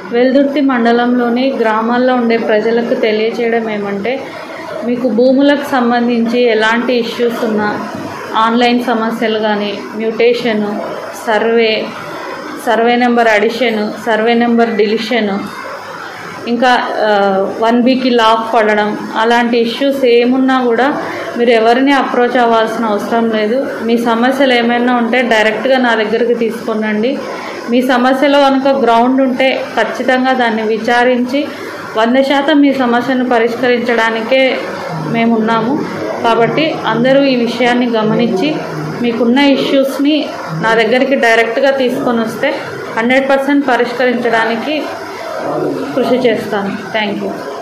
వెల్దుర్తి మండలంలోని గ్రామాల్లో ఉండే ప్రజలకు తెలియచేయడం ఏమంటే మీకు భూములకు సంబంధించి ఎలాంటి ఇష్యూస్ ఉన్నా ఆన్లైన్ సమస్యలు కానీ mutation survey survey number addition survey number deletion ఇంకా వన్ బీకి లాక్ పడడం అలాంటి ఇష్యూస్ ఏమున్నా కూడా మీరు ఎవరిని అప్రోచ్ అవ్వాల్సిన అవసరం లేదు మీ సమస్యలు ఏమైనా ఉంటే డైరెక్ట్గా నా దగ్గరికి తీసుకొనండి మీ సమస్యలో కనుక గ్రౌండ్ ఉంటే ఖచ్చితంగా దాన్ని విచారించి వంద శాతం మీ సమస్యను పరిష్కరించడానికే మేము ఉన్నాము కాబట్టి అందరూ ఈ విషయాన్ని గమనించి మీకున్న ఇష్యూస్ని నా దగ్గరికి డైరెక్ట్గా తీసుకొని వస్తే హండ్రెడ్ పర్సెంట్ పరిష్కరించడానికి కృషి చేస్తాను థ్యాంక్ యూ